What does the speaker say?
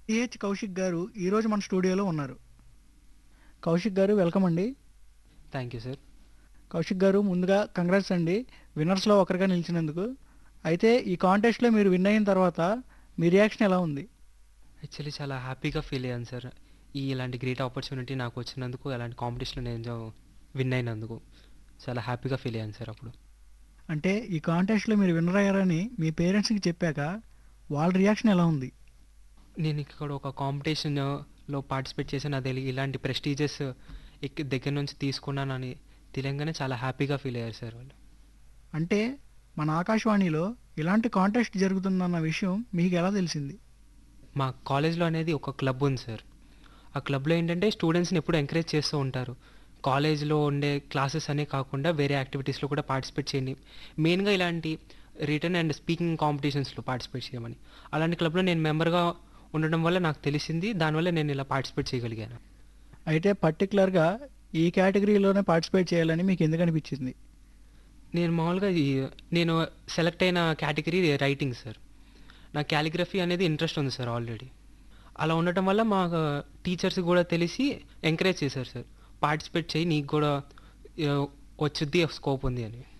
CH Kaushik గారు ఈరోజు మన స్టూడియోలో ఉన్నారు కౌశిక్ గారు వెల్కమ్ అండి థ్యాంక్ యూ సార్ కౌశిక్ గారు ముందుగా కంగ్రాట్స్ అండి విన్నర్స్లో ఒకరిగా నిలిచినందుకు అయితే ఈ కాంటెస్ట్లో మీరు విన్ అయిన తర్వాత మీ రియాక్షన్ ఎలా ఉంది యాక్చువల్లీ చాలా హ్యాపీగా ఫీల్ అయ్యాను సార్ ఈ ఇలాంటి గ్రేట్ ఆపర్చునిటీ నాకు వచ్చినందుకు అలాంటి కాంపిటీషన్లో నేను విన్ అయినందుకు చాలా హ్యాపీగా ఫీల్ అయ్యాను సార్ అప్పుడు అంటే ఈ కాంటెస్ట్లో మీరు విన్నర్ అయ్యారని మీ పేరెంట్స్కి చెప్పాక వాళ్ళ రియాక్షన్ ఎలా ఉంది నేను ఇక్కడ ఒక కాంపిటీషన్లో పార్టిసిపేట్ చేసిన అది ఇలాంటి ప్రెస్టీజియస్ దగ్గర నుంచి తీసుకున్నానని తెలియగానే చాలా హ్యాపీగా ఫీల్ అయ్యారు సార్ వాళ్ళు అంటే మన ఆకాశవాణిలో ఇలాంటి కాంటెస్ట్ జరుగుతుందన్న విషయం మీకు ఎలా తెలిసింది మా కాలేజ్లో అనేది ఒక క్లబ్ ఉంది సార్ ఆ క్లబ్లో ఏంటంటే స్టూడెంట్స్ని ఎప్పుడు ఎంకరేజ్ చేస్తూ ఉంటారు కాలేజ్లో ఉండే క్లాసెస్ అనే కాకుండా వేరే యాక్టివిటీస్లో కూడా పార్టిసిపేట్ చేయండి మెయిన్గా ఇలాంటి రిటర్న్ అండ్ స్పీకింగ్ కాంపిటీషన్స్లో పార్టిసిపేట్ చేయమని అలాంటి క్లబ్లో నేను మెంబర్గా ఉండడం వల్ల నాకు తెలిసింది దానివల్ల నేను ఇలా పార్టిసిపేట్ చేయగలిగాను అయితే పర్టికులర్గా ఈ కేటగిరీలోనే పార్టిసిపేట్ చేయాలని మీకు ఎందుకు అనిపించింది నేను మామూలుగా ఈ నేను సెలెక్ట్ అయిన కేటగిరీ రైటింగ్ సార్ నా క్యాలిగ్రఫీ అనేది ఇంట్రెస్ట్ ఉంది సార్ ఆల్రెడీ అలా ఉండటం వల్ల మా టీచర్స్ కూడా తెలిసి ఎంకరేజ్ చేశారు సార్ పార్టిసిపేట్ చేయి నీకు కూడా ఆ, వచ్చుద్ది స్కోప్ ఉంది అని